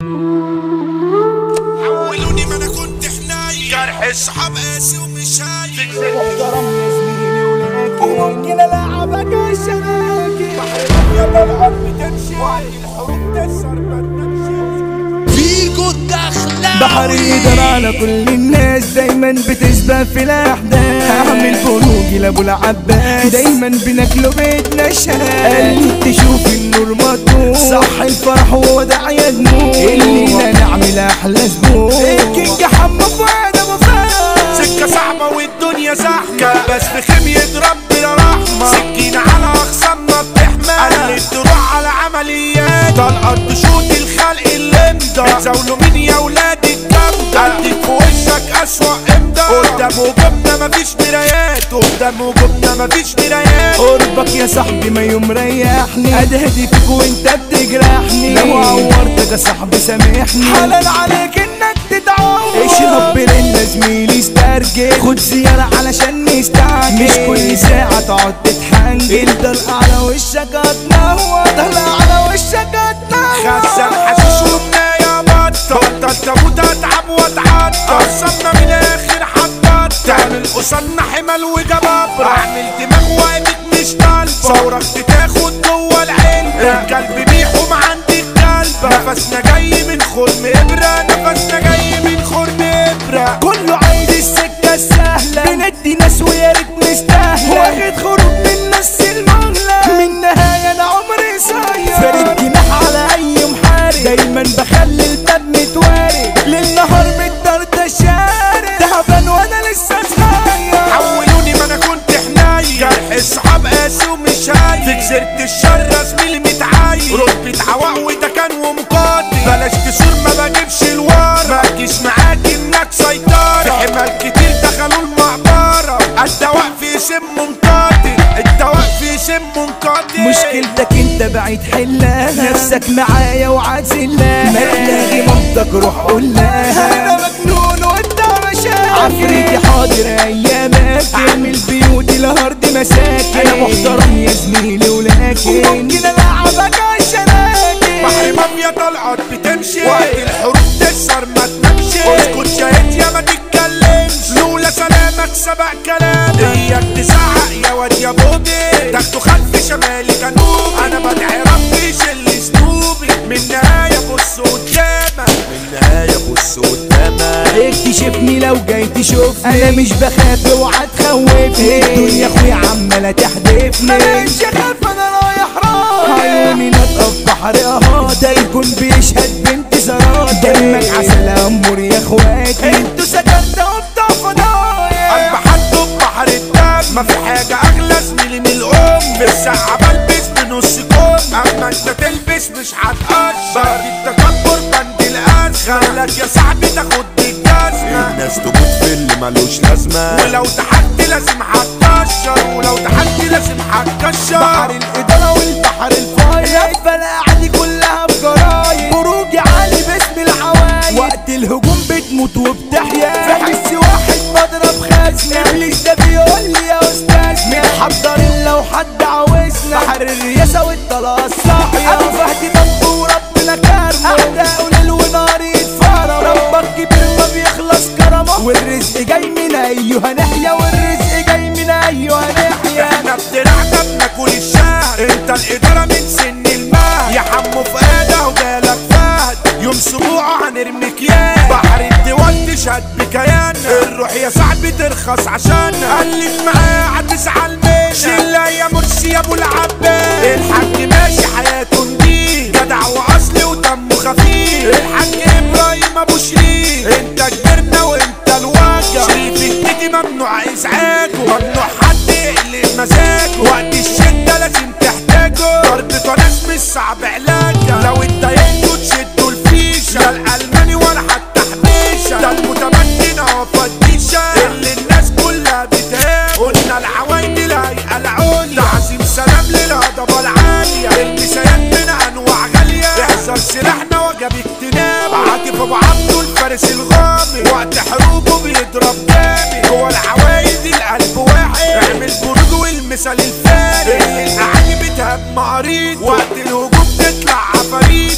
حولوني ما انا كنت حنين جرح الصحاب قاسي ومش هايل محترم يا زميلي ولكن ممكن العبك عشان اجي يا طلعت بتمشي الحروب تكسر ما تمشي فيجو الدخلة بحر يقدر على كل الناس دايما بتسبق في الاحداث هعمل بروجي لابو العباس دايما بناكله بيتنا الشهاد تشوف النور مطلوب صح الفرح وودع يا دموع الليلة نعمل احلى اسبوع الكينج حمو فؤاد ابو فؤاد سكة صعبة والدنيا زحمة بس بخيمية ربنا رحمة سكينة على أخصامنا بتحمى قلت تروح على عمليات طلقت تشوط الخلق اللي مضى بتزاولوا مين يا ولاد الجامدة أديك في وشك أسوأ إمضى قدام وجوبنا مفيش مرايات قدام وجوبنا مفيش مرايات قربك يا صاحبي ما يوم ريحني ادهدي فيك وانت بتجرحني لو عورتك يا صاحبي سامحني حلال عليك انك تتعور اشرب لنا زميلي استرجل خد زيارة علشان نستعجل مش كل ساعة تقعد تتحنجل الدلق على وشك هتنور دلق على وشك هتنور خزن حشيش وبناية بطة بطل تموت اتعب واتعطل قصدنا من الاخر حبطة تعمل قصادنا حمل وجبابرة اعمل دماغ وقتك مش طالبة ثورك بتاخد جوه العلبة الكلب بيحوم عندك كلبة نفسنا جاي من خرم ابرة نفسنا جاي من خرم ابرة كله عايز السكة السهلة بندي ناس ويا ريت نستاهل واخد خروج من نص المغلى من نهاية انا عمري صاير فارد جناح على اي محارب دايما بخلي الباب متوارد للنهار متدردة الشارع تعبان وانا لسه صغير حولوني ما انا كنت حنين جرح الصحاب قاسي ومش هايل في جزيرة الشر زميلي متعايل رتبة عواق وده كان ومقاتل بلاش تسور ما بجيبش الورا ما تجيش معاك انك سيطرة في حمال كتير دخلوا المعبرة الدواء في سم مقاتل الدواء في سم مقاتل مشكلتك انت بعيد حلها نفسك معايا وعازلها ما تلاقي مامتك روح قولها انا مجنون وانت مشاكل عفريتي حاضر ايامك اعمل بيوتي لهارد مساكن انا محترم يا زميلي ولكن ممكن العبك عشان بحر اجي مافيا طلعت بتمشي وقت الحروب تكسر ما تنامش اسكت شاهد يا ما تتكلمش لولا سلامك سبق كلام اياك تزعق يا واد يا بودي تاخده خلف شمالي جنوب انا بدعي ربي يشيل ذنوبي من نهايه بص قدامك من نهايه بص قدامك اكتشفني لو جاي تشوفني انا مش بخاف اوعى تخوفني الدنيا اخويا عماله تحدفني انا مش خايف انا رايح رايح عيوني نطقه في بحر اهات ده الكون بيشهد بانتصارات دمك عسل امور يا اخواتي انتوا سكنتوا وبتاع فضايا قلب حد بحر الدم ما في حاجة أغلى زميلي من الأم في الساعة بلبس بنص كم أما أنت تلبس مش هتقشر بقى التكبر بند القرش خلك يا صاحبي تاخد بالجزمة الناس تموت في اللي ملوش لازمة ولو تحدي لازم هتكشر ولو تحدي لازم هتكشر بحر الإدارة والبحر الفاير لفة القعدة كلها بجرايد خروجي عالي باسم العوايد وقت الهجوم بتموت وبتحيا في حس واحد بضرب خزنة إبليس ده بيقول لي يا أستاذنا متحضرين لو حد عاوزنا بحر الرياسة والطلاق الصاحية أبو فهد ضب وربنا كرمه أعداء ليل ونار يتفرموا ربك كبير ما بيخلص كرمه والرزق جاي من أيها ناحية والرزق جاي من أيها ناحية احنا بدراعنا بناكل الشهر انت الاداره من سن المهد يا حمو فؤاده وجالك فهد يوم سبوعه هنرميك ياه بحر الدول تشهد بكياننا الروح يا صاحبي ترخص عشان قلت معاه هتزعل منها شله يا مرسي يا ابو العباس الحاج ماشي حياته نضيف جدع واصلي ودمه خفيف الحاج ابراهيم ابو شريف انت كبرنا وانت الواجع شريف النجي ممنوع ازعاجه ممنوع حد يقلق مزاجه وقت الشدة لازم تحتاجه ضرب ناس مش صعب علاجها لو اتضايقتوا تشدوا الفيشة لا الألماني ولا حتى حبيشة ده المتمكن اهو فديشة اللي الناس كلها بتهاب قلنا العوايد الهيئة العليا تعظيم سلام للهضبة العالية المسايات من أنواع غالية احذر سلاحنا وجب اجتناب عاطف أبو عبده الفارس الغامي وقت حروبه بيضرب جامد جوه العوايد القلب واحد اعمل برج والمثال الفارس اللي الأعالي بتهاب معريض وقت الهجوم تطلع عفاريته مثال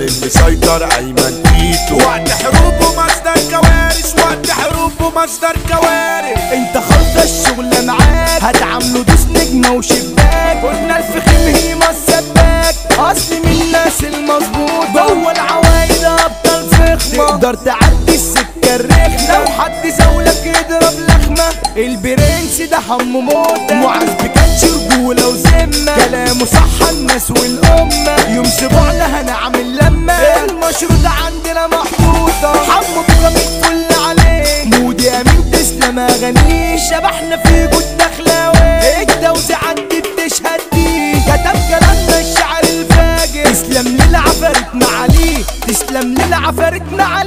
المسيطر ايمن تيتو وقت حروب ومصدر كوارث وقت حروب ومصدر كوارث انت خلص الشغل معاك هتعامله دوس نجمة وشباك قلنا الفخم هيما السباك اصل من الناس المظبوط جوه العوايد ابطال فخمة تقدر تعدي السكة الرخمة لو حد زولك يضرب لخمة البرنس ده حمو موتة معاذ بكاتش رجولة وذمة كلامه صح الناس والأمة يوم سبوعنا هنعمل لمة المشروط عندنا محطوطة حمو بكم الفل عليه مودي امين تسلم اغانيه شبحنا في جود دخلاوي التوزيع عندي بتشهد بيه كتب كلامنا الشعر الفاجر تسلم للعفاريت معاليه تسلم للعفاريت معاليه